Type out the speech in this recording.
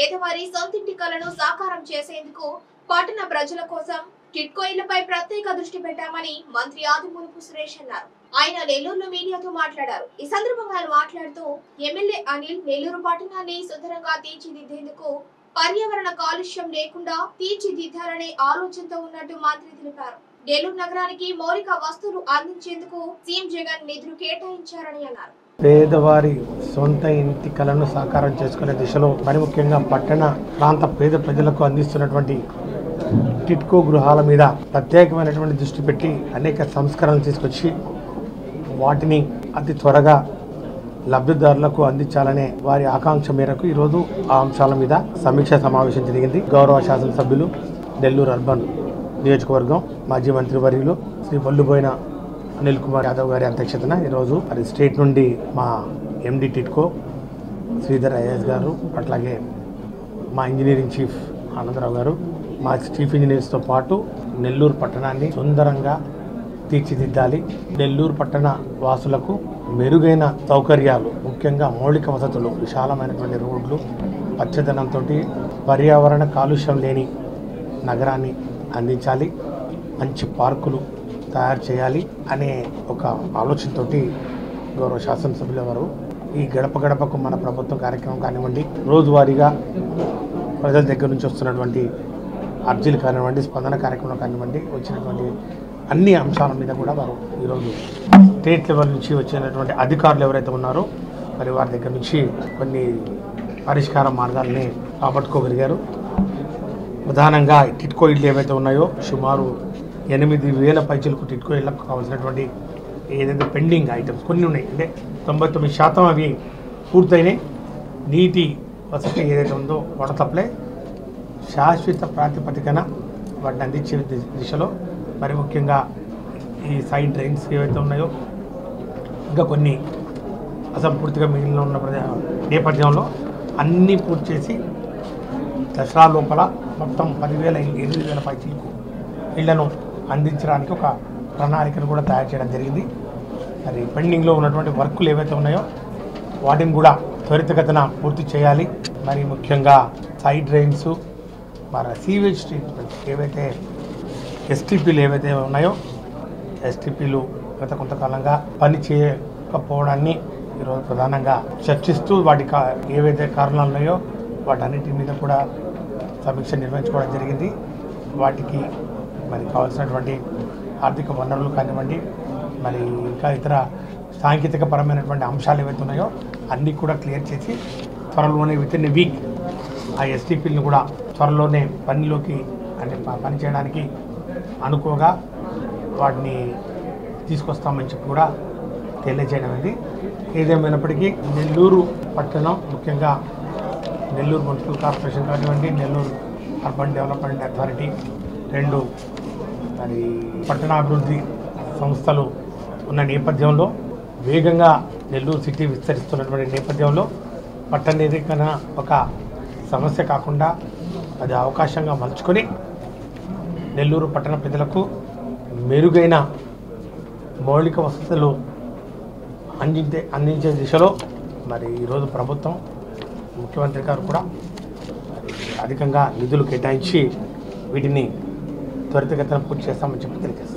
పేదవారి సొంతింటి కలను సాకారం చేసేందుకు పట్టణ ప్రజల కోసం టిట్కో ఇళ్లపై ప్రత్యేక దృష్టి పెట్టామని మంత్రి ఆదిమూలపు సురేష్ అన్నారు ఆయన నెల్లూరులో మీడియాతో మాట్లాడారు ఈ సందర్భంగా ఆయన మాట్లాడుతూ ఎమ్మెల్యే అనిల్ నెల్లూరు పట్టణాన్ని సుందరంగా తీర్చిదిద్దేందుకు పర్యావరణ కాలుష్యం లేకుండా తీర్చిదిద్దాలనే ఆలోచనతో ఉన్నట్టు మంత్రి తెలిపారు నెల్లూరు నగరానికి మౌలిక వస్తువులు అందించేందుకు సీఎం జగన్ నిధులు కేటాయించారని అన్నారు పేదవారి సొంత ఇంటి కలను సాకారం చేసుకునే దిశలో మరి ముఖ్యంగా పట్టణ ప్రాంత పేద ప్రజలకు అందిస్తున్నటువంటి టిట్కో గృహాల మీద ప్రత్యేకమైనటువంటి దృష్టి పెట్టి అనేక సంస్కరణలు తీసుకొచ్చి వాటిని అతి త్వరగా లబ్ధిదారులకు అందించాలనే వారి ఆకాంక్ష మేరకు ఈరోజు ఆ అంశాల మీద సమీక్ష సమావేశం జరిగింది గౌరవ శాసనసభ్యులు నెల్లూరు అర్బన్ నియోజకవర్గం మాజీ మంత్రివర్యులు శ్రీ వల్లుబోయిన అనిల్ కుమార్ యాదవ్ గారి అధ్యక్షతన ఈరోజు మరి స్టేట్ నుండి మా ఎండి టిట్కో శ్రీధర్ ఐఎస్ గారు అట్లాగే మా ఇంజనీరింగ్ చీఫ్ ఆనందరావు గారు మా చీఫ్ ఇంజనీర్స్తో పాటు నెల్లూరు పట్టణాన్ని సుందరంగా తీర్చిదిద్దాలి నెల్లూరు పట్టణ వాసులకు మెరుగైన సౌకర్యాలు ముఖ్యంగా మౌలిక వసతులు విశాలమైనటువంటి రోడ్లు పచ్చదనంతో పర్యావరణ కాలుష్యం లేని నగరాన్ని అందించాలి మంచి పార్కులు తయారు చేయాలి అనే ఒక ఆలోచనతోటి గౌరవ శాసనసభ్యుల వారు ఈ గడప గడపకు మన ప్రభుత్వం కార్యక్రమం కానివ్వండి రోజువారీగా ప్రజల దగ్గర నుంచి వస్తున్నటువంటి అర్జీలు కానివ్వండి స్పందన కార్యక్రమం కానివ్వండి వచ్చినటువంటి అన్ని అంశాల మీద కూడా వారు ఈరోజు స్టేట్ లెవెల్ నుంచి వచ్చినటువంటి అధికారులు ఎవరైతే ఉన్నారో మరి వారి దగ్గర నుంచి కొన్ని పరిష్కార మార్గాల్ని రాబట్టుకోగలిగారు ప్రధానంగా టిట్కో ఇళ్ళు ఏవైతే ఉన్నాయో సుమారు ఎనిమిది వేల పైచలకు టిట్కో ఇళ్ళకు కావాల్సినటువంటి ఏదైతే పెండింగ్ ఐటమ్స్ కొన్ని ఉన్నాయి అంటే తొంభై తొమ్మిది శాతం అవి పూర్తయినాయి నీటి వసతి ఏదైతే ఉందో వాటర్ సప్లై శాశ్వత ప్రాతిపదికన వాటిని అందించే ది- దిశలో మరి ముఖ్యంగా ఈ సైడ్ డ్రైన్స్ ఏవైతే ఉన్నాయో ఇంకా కొన్ని అసంపూర్తిగా మిగిలిన ఉన్న ప్రదే- నేపథ్యంలో అన్నీ పూర్తి చేసి దసరా లోపల మొత్తం పదివేల ఎనిమిది వేల పైచీలకు ఇళ్లను అందించడానికి ఒక ప్రణాళికను కూడా తయారు చేయడం జరిగింది మరి పెండింగ్లో ఉన్నటువంటి వర్కులు ఏవైతే ఉన్నాయో వాటిని కూడా త్వరితగతిన పూర్తి చేయాలి మరి ముఖ్యంగా సైడ్ డ్రైన్స్ మరి సీవేజ్ ట్రీట్మెంట్ ఏవైతే ఎస్టీపీలు ఏవైతే ఉన్నాయో ఎస్టీపీలు గత కొంతకాలంగా పని చేయకపోవడాన్ని ఈరోజు ప్రధానంగా చర్చిస్తూ వాటి కా ఏవైతే కారణాలు ఉన్నాయో వాటన్నిటి మీద కూడా సమీక్ష నిర్వహించుకోవడం జరిగింది వాటికి మరి కావాల్సినటువంటి ఆర్థిక వనరులు కానివ్వండి మరి ఇంకా ఇతర సాంకేతిక పరమైనటువంటి అంశాలు ఏవైతే ఉన్నాయో అన్నీ కూడా క్లియర్ చేసి త్వరలోనే విత్ ఇన్ వీక్ ఆ ఎస్టీపీలను కూడా త్వరలోనే పనిలోకి అంటే ప- పని చేయడానికి అనుకోగా వాటిని తీసుకొస్తామని చెప్పి కూడా తెలియజేయడం ఇది ఏదేమైనప్పటికీ నెల్లూరు పట్టణం ముఖ్యంగా నెల్లూరు మున్సిపల్ కార్పొరేషన్ కానివ్వండి నెల్లూరు అర్బన్ డెవలప్మెంట్ అథారిటీ రెండు మరి పట్టణాభివృద్ధి సంస్థలు ఉన్న నేపథ్యంలో వేగంగా నెల్లూరు సిటీ విస్తరిస్తున్నటువంటి నేపథ్యంలో పట్టణీకరణ ఒక సమస్య కాకుండా అది అవకాశంగా మలుచుకొని నెల్లూరు పట్టణ ప్రజలకు మెరుగైన మౌలిక వసతులు అందించే అందించే దిశలో మరి ఈరోజు ప్రభుత్వం ముఖ్యమంత్రి గారు కూడా మరి అధికంగా నిధులు కేటాయించి వీటిని త్వరితగతిన పూర్తి చేస్తామని చెప్పి తెలియజేస్తారు